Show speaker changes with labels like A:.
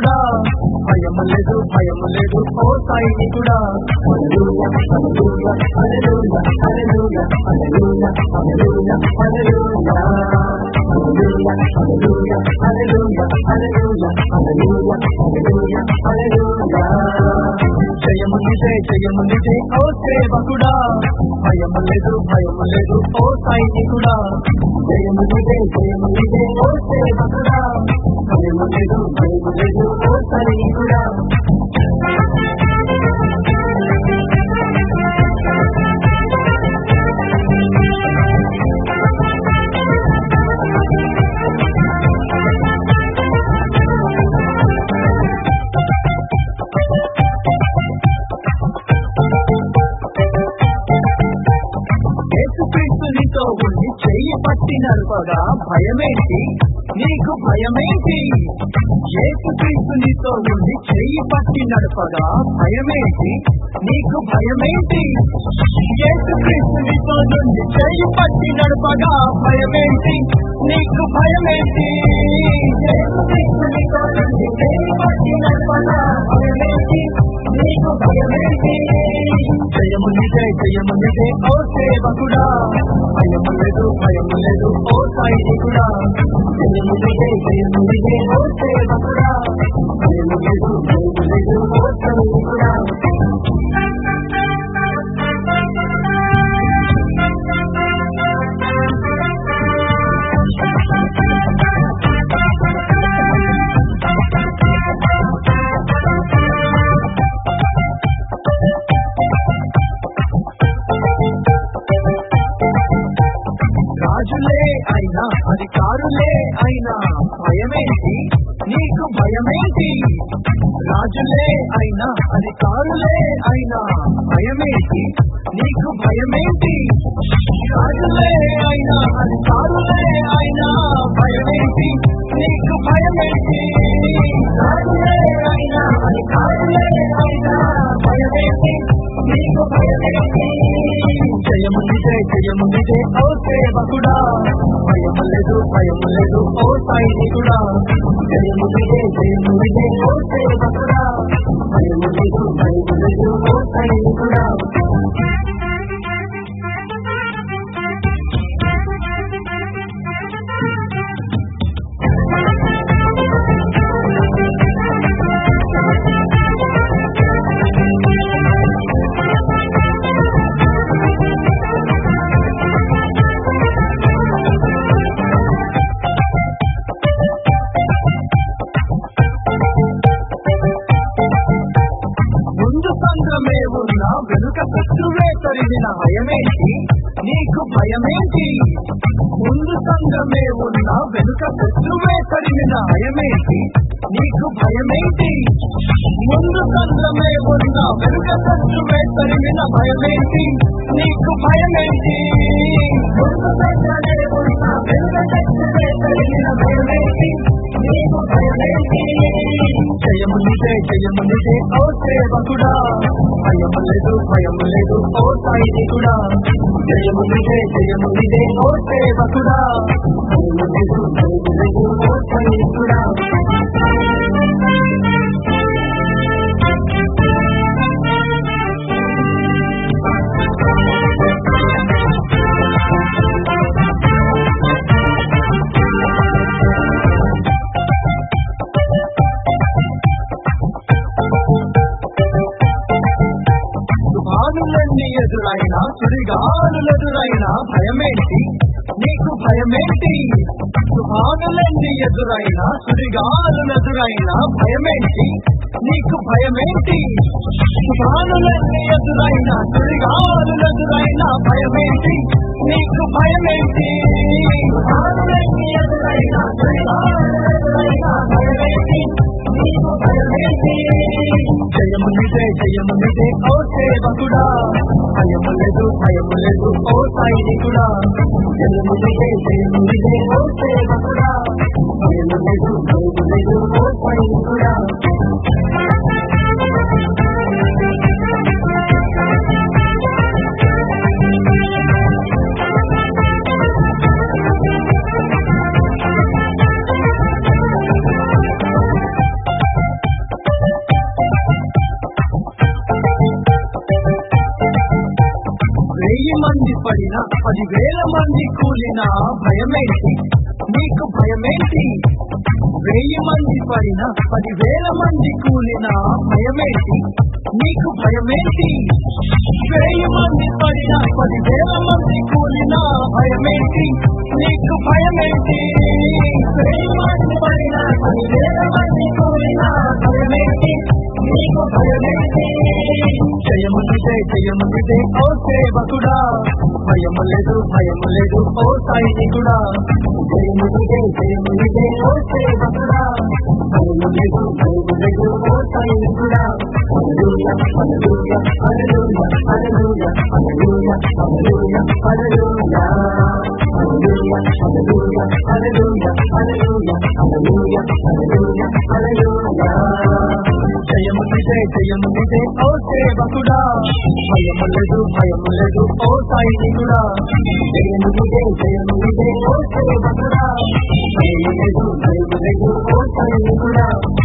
A: సైనికుడా భయం లేదు భయం లేదు ఓ సైనికుడా హల్లెలూయా హల్లెలూయా హల్లెలూయా హల్లెలూయా హల్లెలూయా హల్లెలూయా హల్లెలూయా హల్లెలూయా హల్లెలూయా హల్లెలూయా హల్లెలూయా హల్లెలూయా హల్లెలూయా హల్లెలూయా జయము నిజే జయము నిజే ఓ సేవకుడా భయం లేదు భయం లేదు ఓ సైనికుడా జయము నిజే జయము నిజే ఓ సేవకుడా భయం లేదు భయం లేదు ఓ సైనికుడా యేసుక్రీస్తు నీతో ఉండి చెయ్యి పట్టి నడపగా భయమేంటి నీకు భయమేంటి యేసుక్రీస్తు నీతో ఉండి చెయ్యి పట్టి నడపగా భయమేంటి నీకు భయమేంటి యేసుక్రీస్తు నీతో నుండి చెయ్యి పట్టి నడపగా భయమేంటి నీకు భయమేంటి యేసుక్రీస్తు నీతో నుండి చెయ్యి పట్టి నడపగా భయమేంటి నీకు భయమేంటి జయము నిజే జయము నిజే ఓ సేవకుడా భయము లేదు భయము లేదు ఓ సైనికుడా జయము నిజే జయము నిజే ఓ సేవకుడా భయము లేదు భయము లేదు ఓ సైనికుడా రాజులే అయినా అధికారులే అయినా భయమేంటి నీకు భయమేంటి రాజులే అయినా అధికారులే అయినా భయమేంటి నీకు భయమేంటి రాజులే అయినా అధికారులే అయినా భయమేంటి నీకు భయమేంటి రాజులే అయినా అధికారులే అయినా భయమేంటి నీకు భయమేంటి జయము నిజే జయము నిజే ఓ సేవకుడా భయము లేదు భయము లేదు ఓ సైనికుడా జయము నిజే జయము నిజే ఓ సేవకుడా భయము లేదు భయము లేదు ఓ సైనికుడా ముందు సంద్రమే ఉన్న వెనుక శత్రువే తరిమిన భయమేంటి నీకు భయమేంటి ముందు సంద్రమే ఉన్న వెనుక శత్రువే తరిమిన భయమేంటి నీకు భయమేంటి ముందు సంద్రమే ఉన్న వెనుక శత్రువే తరిమిన భయమేంటి నీకు భయమేంటి ముందు సంద్రమే ఉన్న వెనుక శత్రువే తరిమిన భయమేంటి నీకు భయమేంటి జయము నిజే జయము నిజే ఓ సేవకుడా భయము లేదు భయము లేదు ఓ సైనికుడా జయము నిజే జయము నిజే ఓ సేవకుడా భయము లేదు భయము లేదు ఓ సైనికుడా తుఫానులన్నీ ఎదురైనా సుడిగాలులెదురైనా భయమేంటి నీకు భయమేంటి తుఫానులన్నీ ఎదురైనా సుడిగాలులెదురైనా భయమేంటి నీకు భయమేంటి తుఫానులన్నీ ఎదురైనా సుడిగాలులెదురైనా భయమేంటి నీకు భయమేంటి తుఫానులన్నీ ఎదురైనా సుడిగాలులెదురైనా భయమేంటి నీకు భయమేంటి జయము నిజే జయము నిజే ఓ సేవకుడా భయము లేదు భయము లేదు ఓ సైనికుడా జయము నిజే జయము నిజే ఓ సేవకుడా భయము లేదు భయము లేదు ఓ సైనికుడా మంది కూలినా భయమేంటి నీకు భయమేంటి వెయ్యి మంది పడిన పదివేల మంది కూలినా భయమేంటి నీకు భయమేంటి వెయ్యి మంది పడిన పదివేల మంది కూలినా భయమేంటి నీకు భయమేంటి వెయ్యి మంది పడిన పదివేల మంది కూలినా భయమేంటి నీకు భయమేంటి జయమునిదే జయమునిదే ఓ సేవకుడా భయము లేదు భయము లేదు ఓ సైనికుడా జయమునిదే జయమునిదే ఓ సేవకుడా భయము లేదు భయము లేదు ఓ సైనికుడా హల్లెలూయా హల్లెలూయా హల్లెలూయా హల్లెలూయా హల్లెలూయా హల్లెలూయా హల్లెలూయా హల్లెలూయా హల్లెలూయా హల్లెలూయా హల్లెలూయా హల్లెలూయా హల్లెలూయా హల్లెలూయా జయమునిదే జయమునిదే ఓ సేవకుడా భయము లేదు భయము లేదు ఓ సైనికుడా జయమునిదే జయమునిదే ఓ సేవకుడా భయము లేదు భయము లేదు ఓ సైనికుడా